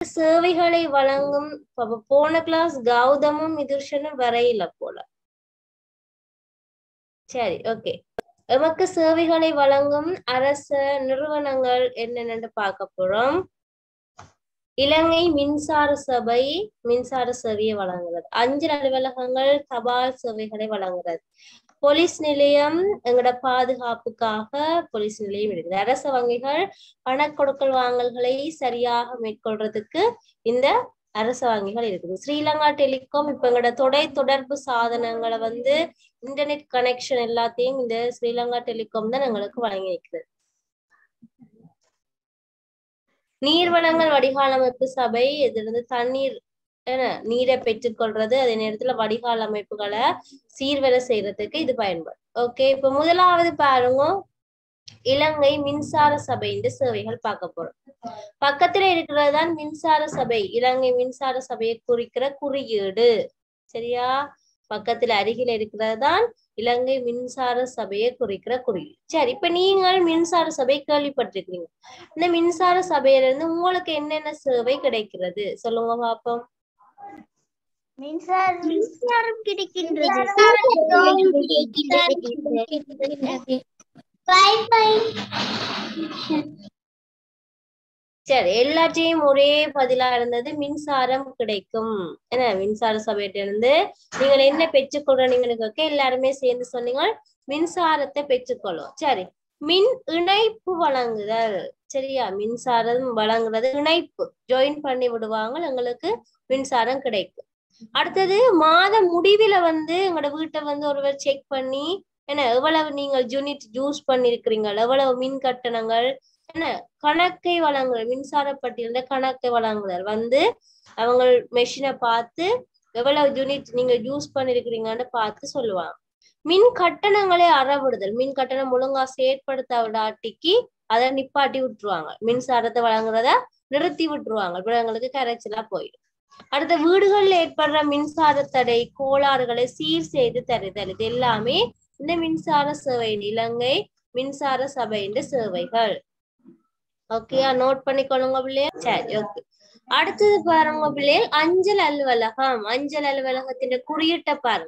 சேவைகளை வழங்கும் அப்ப போன கிளாஸ் கௌதமும் மிதுர்ஷனும் வரையில போல சரி ஓகே எமக்கு சேவைகளை வழங்கும் அரச நிறுவனங்கள் என்னென்னு பார்க்க போறோம் இலங்கை மின்சார சபை மின்சார சேவையை வழங்குறது அஞ்சல் அலுவலகங்கள் தபால் சேவைகளை வழங்குறது போலீஸ் நிலையம் எங்களோட பாதுகாப்புக்காக போலீஸ் நிலையம் இருக்குது அரச வங்கிகள் பணக்கொடுக்கல் வாங்கல்களை சரியாக மேற்கொள்றதுக்கு இந்த அரச வங்கிகள் இருக்குது ஸ்ரீலங்கா டெலிகாம் இப்ப எங்களோட தொடை தொடர்பு சாதனங்களை வந்து இன்டர்நெட் கனெக்ஷன் எல்லாத்தையும் இந்த ஸ்ரீலங்கா டெலிகாம் தான் எங்களுக்கு வழங்கி இருக்கிறது நீர் வளங்கள் வடிகால் அமைப்பு சபை இதிலிருந்து தண்ணீர் நீரை பெற்றுக்கொள்றது அதே நேரத்துல வடிகால் அமைப்புகளை சீர்வர செய்யறதுக்கு இது பயன்படும் ஓகே இப்ப முதலாவது பாருங்க இலங்கை மின்சார சபையின் சேவைகள் பார்க்க போறோம் பக்கத்துல இருக்கிறது தான் மின்சார சபை இலங்கை மின்சார சபையை குறிக்கிற குறியீடு சரியா பக்கத்துல அருகில் இருக்கிறது தான் இலங்கை மின்சார சபையை குறிக்கிற குறியீடு சரி இப்ப நீங்கள் மின்சார சபை கேள்விப்பட்டிருக்கீங்க இந்த மின்சார சபையில இருந்து உங்களுக்கு என்னென்ன சேவை கிடைக்கிறது சொல்லுங்க பாப்போம் மின்சாரம் மின்சாரம் கிடைக்கின்றது சரி எல்லாத்தையும் ஒரே பதிலா இருந்தது மின்சாரம் கிடைக்கும் என்ன மின்சார சபையிட்ட இருந்து நீங்கள் என்ன பெற்றுக்கொள்ற நீங்களுக்கு எல்லாருமே சேர்ந்து சொன்னீங்க மின்சாரத்தை பெற்றுக்கொள்ளும் சரி மின் இணைப்பு வழங்குதல் சரியா மின்சாரம் வழங்குறது இணைப்பு ஜாயின் பண்ணி விடுவாங்க எங்களுக்கு மின்சாரம் கிடைக்கும் அடுத்தது மாத முடிவுல வந்து எங்களோட வீட்டை வந்து ஒருவர் செக் பண்ணி என்ன எவ்வளவு நீங்கள் யூனிட் யூஸ் பண்ணிருக்கிறீங்க எவ்வளவு மின் கட்டணங்கள் என்ன கணக்கை வழங்குற மின்சார பட்டியல கணக்கை வழங்குதல் வந்து அவங்க மெஷினை பார்த்து எவ்வளவு யூனிட் நீங்க யூஸ் பண்ணிருக்கிறீங்கன்னு பார்த்து சொல்லுவாங்க மின் கட்டணங்களை அறவிடுதல் மின் கட்டணம் ஒழுங்கா செயற்படுத்த விடாட்டிக்கு அதை நிப்பாட்டி விட்டுருவாங்க மின்சாரத்தை வழங்குறத நிறுத்தி விட்டுருவாங்க அப்புறம் எங்களுக்கு கரைச்சலா போயிடும் அடுத்த வீடுகள்ல ஏற்படுற மின்சார தடை கோளாறுகளை சீர் செய்து தருதல் இது எல்லாமே இந்த மின்சார சேவை இலங்கை மின்சார சபையின் சேவைகள் ஓகேயா நோட் பண்ணிக்கொள்ளுங்க பிள்ளையா சரி ஓகே அடுத்தது பாருங்க பிள்ளைகள் அஞ்சல் அலுவலகம் அஞ்சல் அலுவலகத்தின் குறியீட்டை பாருங்க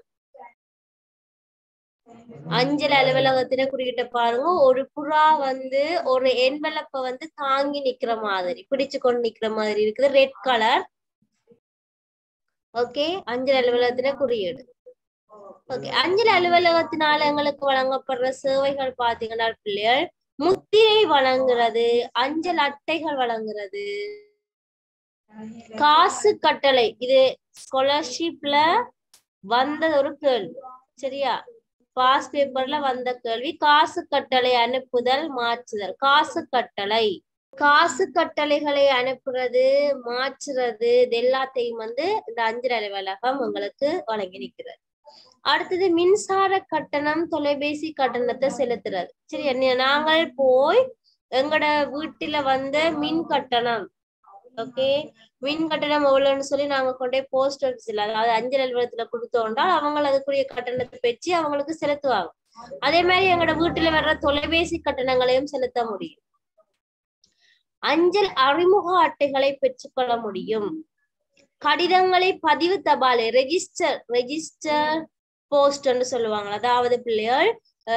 அஞ்சல் அலுவலகத்தின குறியீட்டை பாருங்க ஒரு புறா வந்து ஒரு என்வெலப்ப வந்து தாங்கி நிக்கிற மாதிரி பிடிச்சு கொண்டு நிக்கிற மாதிரி இருக்குது ரெட் கலர் ஓகே அஞ்சல் அலுவலகத்தின குறியீடு ஓகே அஞ்சல் அலுவலகத்தினால எங்களுக்கு வழங்கப்படுற சேவைகள் பாத்தீங்கன்னா பிள்ளைகள் முத்திரை வழங்குறது அஞ்சல் அட்டைகள் வழங்குறது காசு கட்டளை இது ஸ்காலர்ஷிப்ல வந்த ஒரு கேள்வி சரியா பாஸ் பேப்பர்ல வந்த கேள்வி காசு கட்டளை அனுப்புதல் மாற்றுதல் காசு கட்டளை காசு கட்டளைகளை அனுப்புறது மாற்றுறது இது எல்லாத்தையும் வந்து இந்த அஞ்சல் அலுவலகம் உங்களுக்கு வழங்கி நிற்கிறது அடுத்தது மின்சார கட்டணம் தொலைபேசி கட்டணத்தை செலுத்துறது சரி என்ன நாங்கள் போய் எங்கட வீட்டுல வந்த மின் கட்டணம் ஓகே மின் கட்டணம் எவ்வளவுன்னு சொல்லி நாங்க கொண்டே போஸ்ட் ஆபீஸ்ல அதாவது அஞ்சல் அலுவலகத்துல கொடுத்தோம்னா அவங்க அதுக்குரிய கட்டணத்தை பெற்று அவங்களுக்கு செலுத்துவாங்க அதே மாதிரி எங்களோட வீட்டுல வர்ற தொலைபேசி கட்டணங்களையும் செலுத்த முடியும் அஞ்சல் அறிமுக அட்டைகளை பெற்றுக்கொள்ள முடியும் கடிதங்களை பதிவு தபால் ரெஜிஸ்டர் ரெஜிஸ்டர் போஸ்ட் சொல்லுவாங்க அதாவது பிள்ளைகள்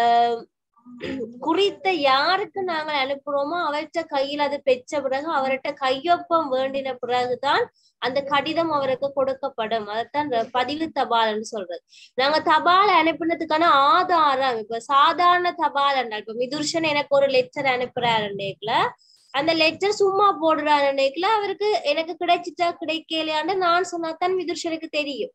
குறித்த யாருக்கு நாங்கள் அனுப்புறோமோ அவர்கிட்ட கையில் அது பெற்ற பிறகு அவர்கிட்ட கையொப்பம் வேண்டின பிறகுதான் அந்த கடிதம் அவருக்கு கொடுக்கப்படும் அதைத்தான் பதிவு தபால்னு சொல்றது நாங்க தபால் அனுப்பினதுக்கான ஆதாரம் இப்ப சாதாரண தபால் என்றால் இப்ப மிதுர்ஷன் எனக்கு ஒரு லெட்டர் அனுப்புறாருன்றேக்குல அந்த லெட்டர் சும்மா போடுறாருன்றேக்குல அவருக்கு எனக்கு கிடைச்சிட்டா கிடைக்கலையான்னு நான் சொன்னாதான் மிதுர்ஷனுக்கு தெரியும்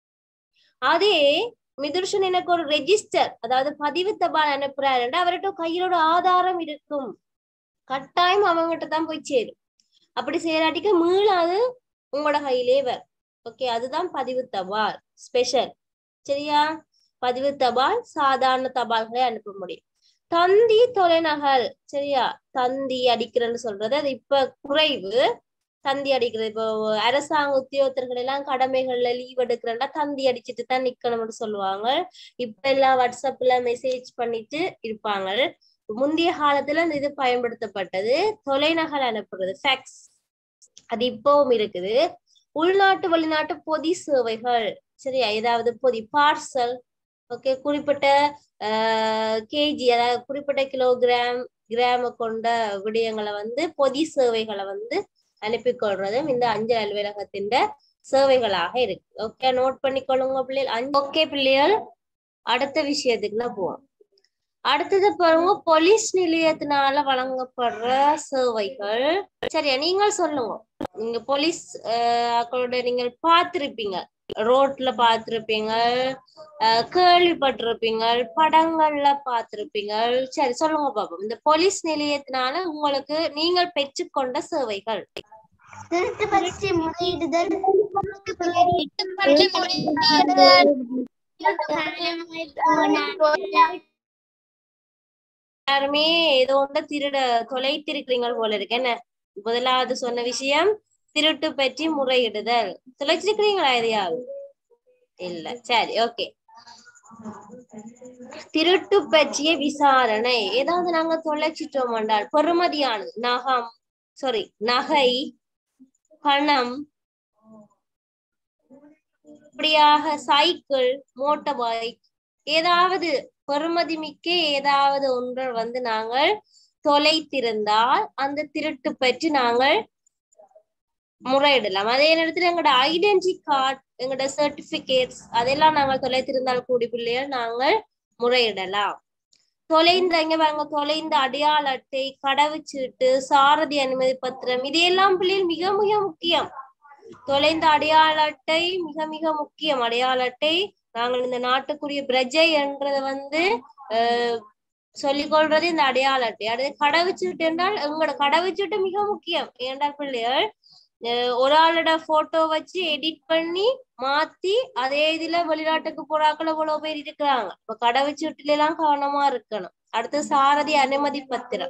அதே மிதுர்ஷன் எனக்கு ஒரு ரெஜிஸ்டர் அதாவது பதிவு தபால் அனுப்புறாருன்னா அவர்கிட்ட கையிலோட ஆதாரம் இருக்கும் கட்டாயம் அவங்ககிட்ட தான் போய் சேரும் அப்படி செய்யறாட்டிக்கு மீளாது உங்களோட கையிலே வர் ஓகே அதுதான் பதிவு தபால் ஸ்பெஷல் சரியா பதிவு தபால் சாதாரண தபால்களை அனுப்ப முடியும் தந்தி தொலைநகல் சரியா தந்தி அடிக்கிறேன்னு சொல்றது அது இப்ப குறைவு தந்தி அடிக்கிறது இப்போ அரசாங்க உத்தியோகத்தர்கள் எல்லாம் கடமைகள்ல லீவ் எடுக்கிறேன்னா தந்தி அடிச்சுட்டு தான் நிக்கணும்னு சொல்லுவாங்க இப்ப எல்லாம் வாட்ஸ்அப்ல மெசேஜ் பண்ணிட்டு இருப்பாங்க முந்தைய காலத்துல இந்த இது பயன்படுத்தப்பட்டது தொலைநகல் அனுப்புறது ஃபேக்ஸ் அது இப்பவும் இருக்குது உள்நாட்டு வெளிநாட்டு பொதி சேவைகள் சரியா ஏதாவது பொதி பார்சல் ஓகே குறிப்பிட்ட கேஜி அதாவது குறிப்பிட்ட கிலோகிராம் கிராம கொண்ட விடயங்களை வந்து பொதி சேவைகளை வந்து அனுப்பி கொள்றதும் இந்த அஞ்சல் அலுவலகத்தின் சேவைகளாக இருக்கு ஓகே நோட் பண்ணிக்கொள்ளுங்க பிள்ளைகள் ஓகே பிள்ளைகள் அடுத்த விஷயத்துக்கு நான் போவோம் அடுத்தது பாருங்க போலீஸ் நிலையத்தினால வழங்கப்படுற சேவைகள் சரியா நீங்கள் சொல்லுங்க நீங்க போலீஸ் அவங்களோட நீங்கள் பார்த்திருப்பீங்க ரோட்ல பார்த்திருப்பீங்க அஹ் கேள்விப்பட்டிருப்பீங்க படங்கள்ல பார்த்திருப்பீங்க சரி சொல்லுங்க பாப்போம் இந்த போலீஸ் நிலையத்தினால உங்களுக்கு நீங்கள் பெற்றுக்கொண்ட சேவைகள் திருட்டு பற்றி முறையிடுதல் எல்லாருமே ஏதோ ஒன்று திருட தொலைத்திருக்கிறீங்க போல இருக்கு என்ன முதலாவது சொன்ன விஷயம் திருட்டு பற்றி முறையிடுதல் தொலைச்சிருக்கிறீங்களா எதையாவது இல்ல சரி ஓகே திருட்டு பற்றிய விசாரணை ஏதாவது நாங்க தொலைச்சிட்டோம் என்றால் பெறுமதியானது நகம் சாரி நகை பணம் இப்படியாக சைக்கிள் மோட்டார் பைக் ஏதாவது பெறுமதி மிக்க ஏதாவது ஒன்றை வந்து நாங்கள் தொலைத்திருந்தால் அந்த திருட்டு பற்றி நாங்கள் முறையிடலாம் அதே நேரத்துல எங்களோட ஐடென்டி கார்டு எங்களோட சர்டிபிகேட்ஸ் அதெல்லாம் நாங்கள் தொலைத்திருந்தால் கூடி பிள்ளைகள் நாங்கள் முறையிடலாம் தொலைந்த இங்க பாருங்க தொலைந்த அடையாள அட்டை கடவுச்சீட்டு சாரதி அனுமதி பத்திரம் இதையெல்லாம் பிள்ளைகள் மிக மிக முக்கியம் தொலைந்த அடையாள அட்டை மிக மிக முக்கியம் அடையாள அட்டை நாங்கள் இந்த நாட்டுக்குரிய பிரஜை என்றதை வந்து அஹ் சொல்லிக் கொள்றது இந்த அடையாள அட்டை அடுத்து கடவுச்சீட்டு என்றால் எங்களோட கடவுச்சீட்டு மிக முக்கியம் ஏன்டால் பிள்ளைகள் அஹ் ஒரு ஆளோட போட்டோ வச்சு எடிட் பண்ணி மாத்தி அதே இதுல வெளிநாட்டுக்கு போறாக்கள் இவ்வளவு பேர் இருக்கிறாங்க இப்ப கடவுச்சீட்டுல எல்லாம் கவனமா இருக்கணும் அடுத்து சாரதி அனுமதி பத்திரம்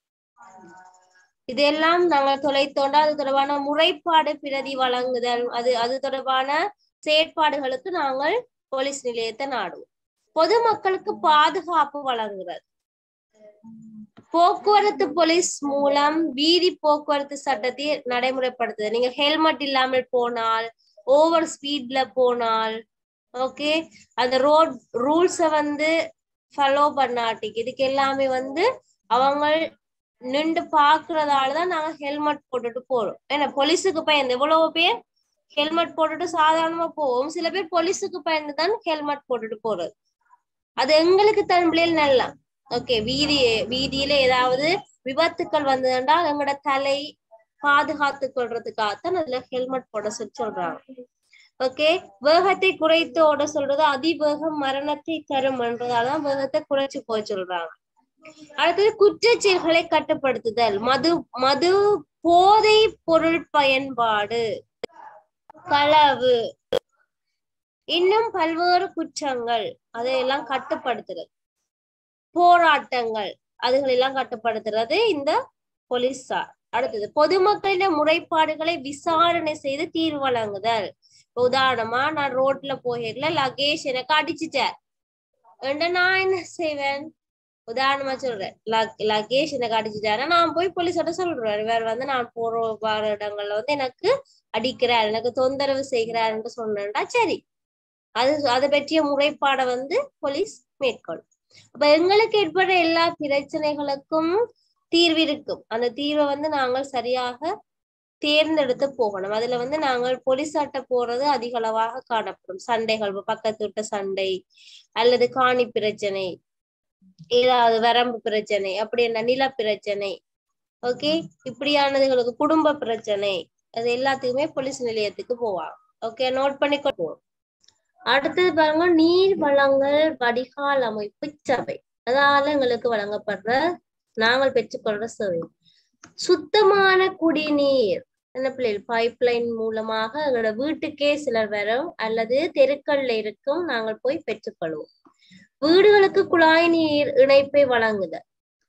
இதெல்லாம் நாங்கள் தொலைத்தோண்டா அது தொடர்பான முறைப்பாடு பிரதி வழங்குதல் அது அது தொடர்பான செயற்பாடுகளுக்கு நாங்கள் போலீஸ் நிலையத்தை நாடுவோம் பொதுமக்களுக்கு பாதுகாப்பு வழங்குறது போக்குவரத்து போலீஸ் மூலம் வீதி போக்குவரத்து சட்டத்தை நடைமுறைப்படுத்துது நீங்க ஹெல்மெட் இல்லாமல் போனால் ஓவர் ஸ்பீட்ல போனால் ஓகே அந்த ரோட் ரூல்ஸ வந்து ஃபாலோ பண்ணாட்டிக்கு இதுக்கு எல்லாமே வந்து அவங்க நின்று பாக்குறதாலதான் நாங்க ஹெல்மெட் போட்டுட்டு போறோம் ஏன்னா போலீஸுக்கு பயந்து எவ்வளவு பேர் ஹெல்மெட் போட்டுட்டு சாதாரணமா போவோம் சில பேர் போலீஸுக்கு பயந்து தான் ஹெல்மெட் போட்டுட்டு போறது அது எங்களுக்கு தன் பிள்ளைகள் நல்லா ஓகே வீதி வீதியில ஏதாவது விபத்துக்கள் வந்ததுண்டா எங்களோட தலை பாதுகாத்து கொள்றதுக்காகத்தான் அதுல ஹெல்மெட் போட சொல்லி சொல்றாங்க ஓகே வேகத்தை குறைத்து ஓட சொல்றது அதிவேகம் மரணத்தை தரும் என்றதாலதான் வேகத்தை குறைச்சு போக சொல்றாங்க அடுத்தது குற்றச்செயல்களை கட்டுப்படுத்துதல் மது மது போதை பொருள் பயன்பாடு களவு இன்னும் பல்வேறு குற்றங்கள் அதையெல்லாம் கட்டுப்படுத்துறது போராட்டங்கள் அதுகளெல்லாம் கட்டுப்படுத்துறது இந்த போலீஸார் அடுத்தது பொதுமக்களின் முறைப்பாடுகளை விசாரணை செய்து தீர்வு வழங்குதல் இப்ப உதாரணமா நான் ரோட்ல போகல லகேஜ் எனக்கு அடிச்சுட்டார் நான் என்ன செய்வேன் உதாரணமா சொல்றேன் லகேஜ் எனக்கு அடிச்சுட்டாரு நான் போய் போலீஸோட சொல்றேன் வேற வந்து நான் போற வர இடங்கள்ல வந்து எனக்கு அடிக்கிறார் எனக்கு தொந்தரவு செய்கிறாருன்னு சொன்னேன்டா சரி அது அதை பற்றிய முறைப்பாடை வந்து போலீஸ் மேற்கொள்ளும் அப்ப எங்களுக்கு ஏற்படுற எல்லா பிரச்சனைகளுக்கும் தீர்வு இருக்கும் அந்த தீர்வை வந்து நாங்கள் சரியாக தேர்ந்தெடுத்து போகணும் அதுல வந்து நாங்கள் போலீசாட்ட போறது அதிக அளவாக காணப்படும் சண்டைகள் பக்கத்து விட்ட சண்டை அல்லது காணி பிரச்சனை ஏதாவது வரம்பு பிரச்சனை அப்படி என்ன நில பிரச்சனை ஓகே இப்படியானதுகளுக்கு குடும்ப பிரச்சனை அது எல்லாத்துக்குமே போலீஸ் நிலையத்துக்கு போவாங்க ஓகே நோட் பண்ணி போவோம் அடுத்தது பாருங்க நீர் வளங்கள் வடிகால் அமைப்பு சபை அதால எங்களுக்கு வழங்கப்படுற நாங்கள் பெற்றுக்கொள்ற சேவை சுத்தமான குடிநீர் என்ன பிள்ளைகள் பைப் லைன் மூலமாக எங்களோட வீட்டுக்கே சிலர் வரும் அல்லது தெருக்கள்ல இருக்கும் நாங்கள் போய் பெற்றுக்கொள்வோம் வீடுகளுக்கு குழாய் நீர் இணைப்பை வழங்குதல்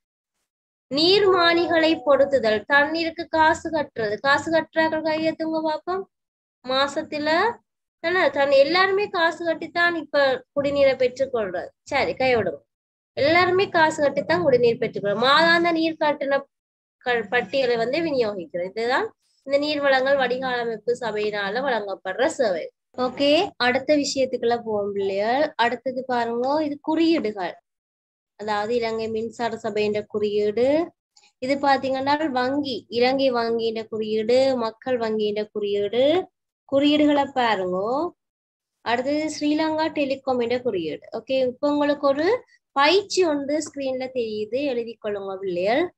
நீர்மானிகளை பொருத்துதல் தண்ணீருக்கு காசு கட்டுறது காசு கட்டுறார்கள் கையெழுத்துங்க பாப்போம் மாசத்துல என்ன தண்ணி எல்லாருமே காசு கட்டித்தான் இப்ப குடிநீரை பெற்றுக்கொள்றது சரி கைவிடுவோம் எல்லாருமே காசு கட்டித்தான் குடிநீர் பெற்றுக்கொள்ளும் மாதாந்த நீர் கட்டின பட்டியலை வந்து விநியோகிக்கிறது இதுதான் இந்த நீர்வளங்கள் வடிகால் அமைப்பு சபையினால வழங்கப்படுற சேவை ஓகே அடுத்த விஷயத்துக்குள்ள போவோம் பிள்ளைகள் அடுத்தது பாருங்க இது குறியீடுகள் அதாவது இலங்கை மின்சார சபையின் குறியீடு இது பாத்தீங்கன்னா வங்கி இலங்கை வங்கியின் குறியீடு மக்கள் வங்கியின் குறியீடு குறியீடுகளை பாருங்க அடுத்தது ஸ்ரீலங்கா டெலிகாம் என்ற குறியீடு ஓகே இப்போ உங்களுக்கு ஒரு பயிற்சி ஒன்று ஸ்கிரீன்ல தெரியுது எழுதி கொள்ளுங்க பிள்ளைகள்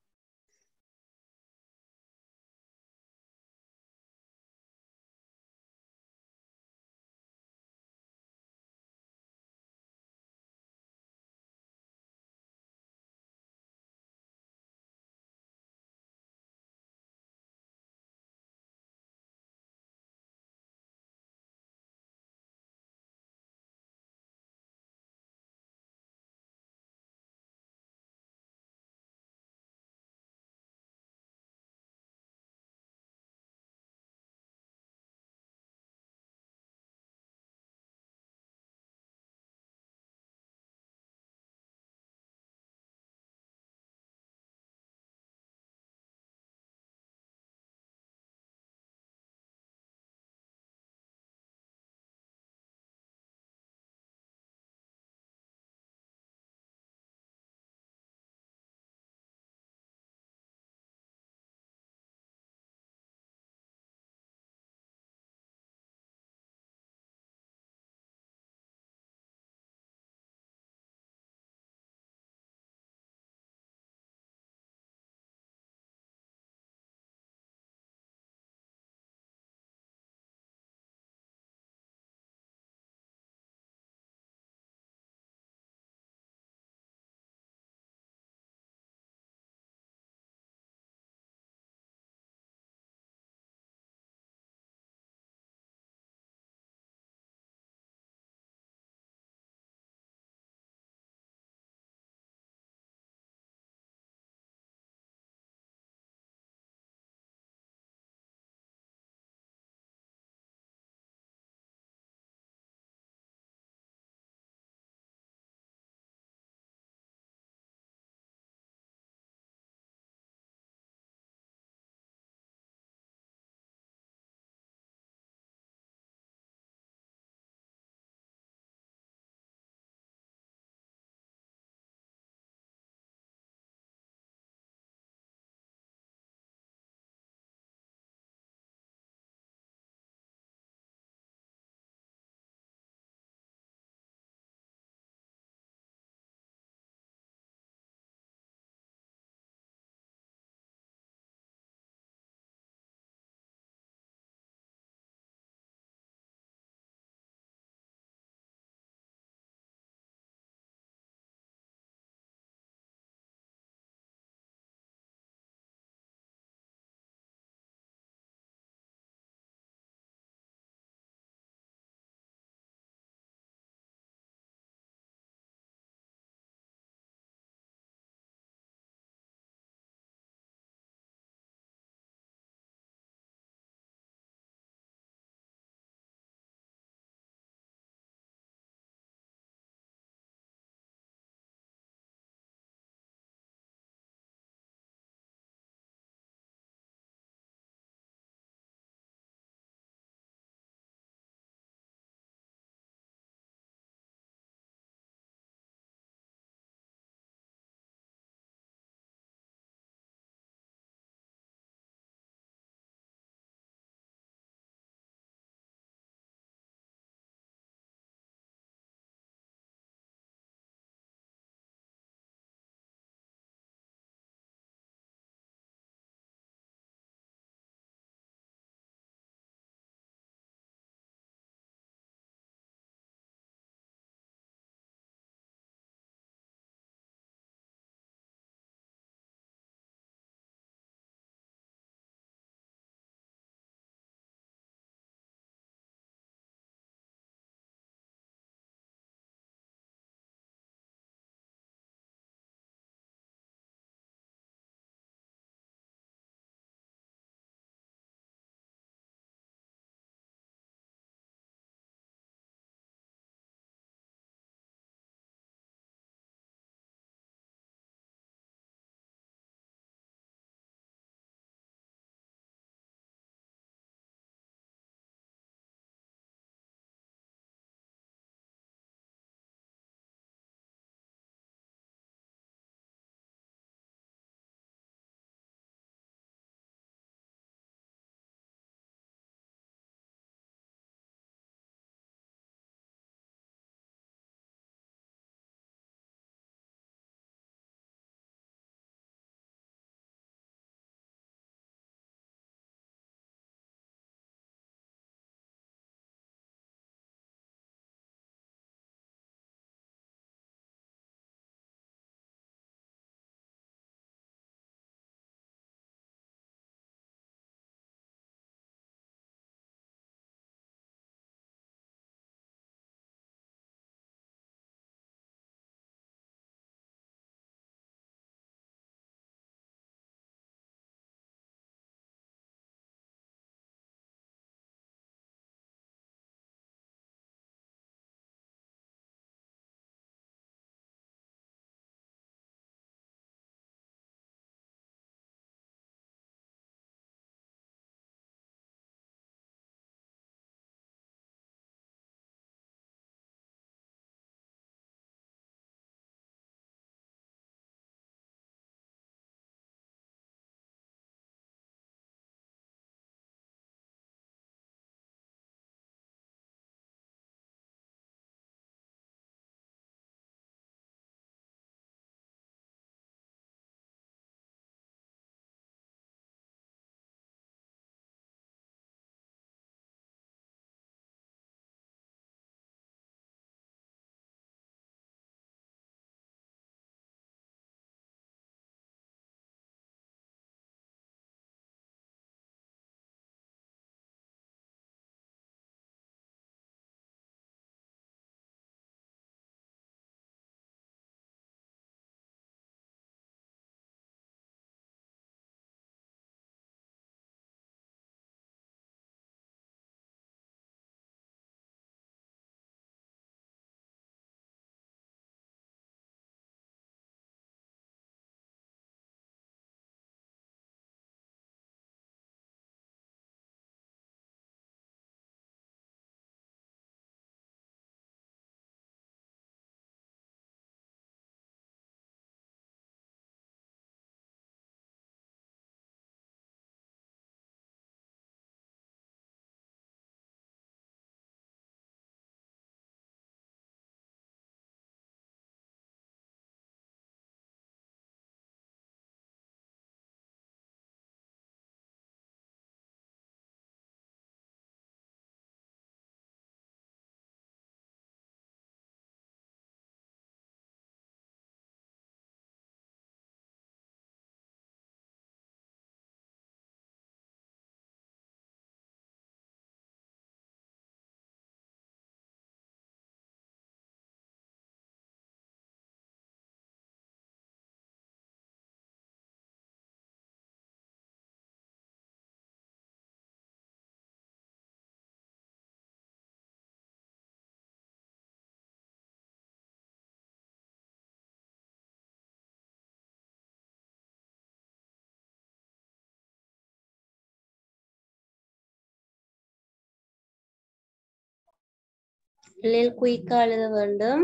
பிள்ளைகள் குயிக்கா எழுத வேண்டும்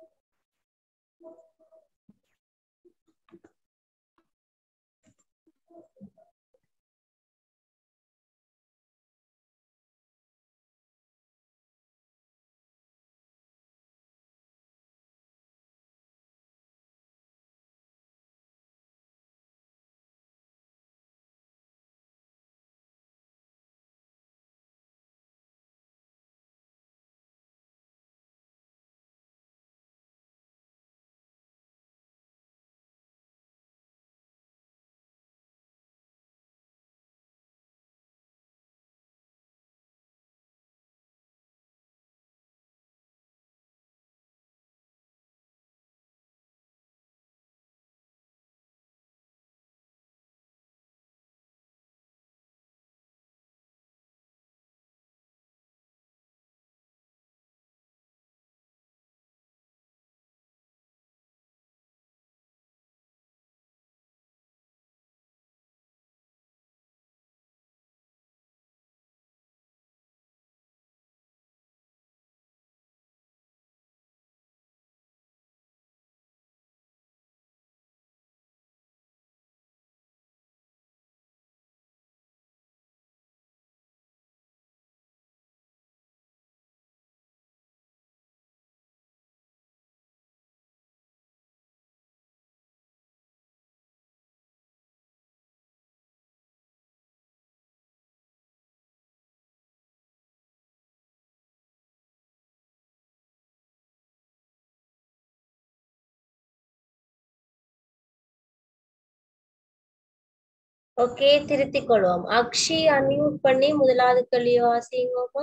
ஓகே திருத்திக் கொள்வோம் அக்ஷி அன்மியூட் பண்ணி முதலாவது கேள்வி வாசிங்கோமா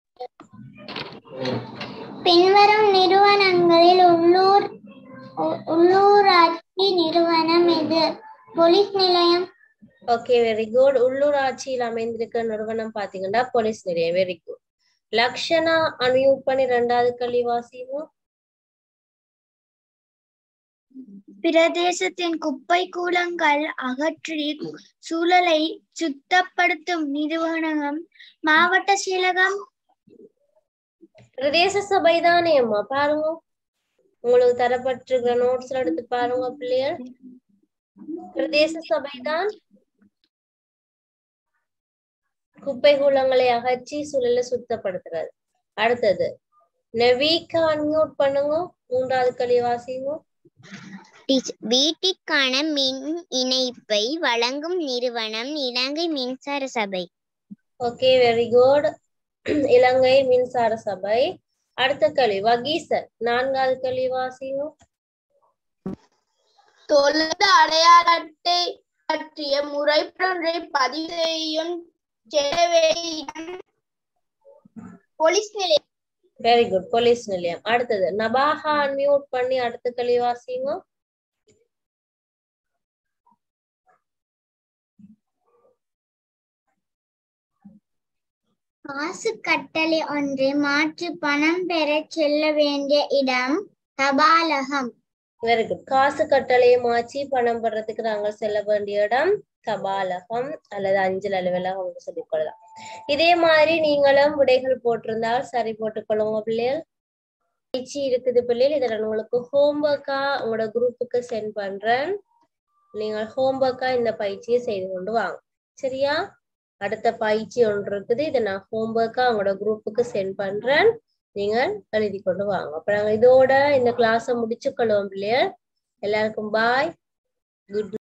பின்வரும் நிறுவனங்களில் உள்ளூர் உ- உள்ளூராட்சி நிறுவனம் எது போலீஸ் நிலையம் ஓகே வெரி குட் உள்ளூராட்சியில் அமைந்திருக்கிற நிறுவனம் பாத்தீங்கன்னா போலீஸ் நிலையம் வெரி குட் லக்ஷனா அன்மியூட் பண்ணி ரெண்டாவது கேள்வி வாசிவோம் பிரதேசத்தின் குப்பை கூலங்கள் அகற்றி சூழலை சுத்தப்படுத்தும் நிறுவனம் மாவட்ட செயலகம் பிரதேச சபை தானே அம்மா பாருங்க உங்களுக்கு தரப்பட்டிருக்கிற நோட்ஸ்ல எடுத்து பாருங்க பிள்ளைகள் பிரதேச சபை தான் குப்பை கூலங்களை அகற்றி சூழலை சுத்தப்படுத்துறது அடுத்தது நவீக்கா அன்மியூட் பண்ணுங்க மூன்றாவது களி வாசிங்க வீட்டிற்கான மின் இணைப்பை வழங்கும் நிறுவனம் இலங்கை மின்சார சபை ஓகே வெரி குட் இலங்கை மின்சார சபை அடுத்த களி வகீசர் நான்காவது களி வாசிங்க தொலைந்த அடையாள அட்டை பற்றிய முறைப்பொன்றை பதிவு செய்யும் செலவேயிடம் போலீஸ் நிலையம் வெரி குட் போலீஸ் நிலையம் அடுத்தது நபாஹா அன்மியூட் பண்ணி அடுத்த களி வாசிங்க காசு கட்டளை ஒன்று மாற்று பணம் பெற செல்ல வேண்டிய இடம் தபாலகம் வெரி குட் காசு கட்டளையை மாற்றி பணம் பெறதுக்கு நாங்கள் செல்ல வேண்டிய இடம் தபாலகம் அல்லது அஞ்சல் அலுவலகம் சொல்லிக் கொள்ளலாம் இதே மாதிரி நீங்களும் விடைகள் போட்டிருந்தால் சரி போட்டுக்கொள்ளுங்க பிள்ளைகள் பயிற்சி இருக்குது பிள்ளைகள் இதில் உங்களுக்கு ஹோம்ஒர்க்கா உங்களோட குரூப்புக்கு சென்ட் பண்றேன் நீங்கள் ஹோம்ஒர்க்கா இந்த பயிற்சியை செய்து கொண்டு வாங்க சரியா அடுத்த பயிற்சி ஒன்று இருக்குது இதை நான் ஹோம்ஒர்க்கா உங்களோட குரூப்புக்கு சென்ட் பண்றேன் நீங்கள் எழுதி கொண்டு வாங்க அப்ப நாங்க இதோட இந்த கிளாஸை முடிச்சுக்கொள்வோம் பிள்ளைகள் எல்லாருக்கும் பாய் குட்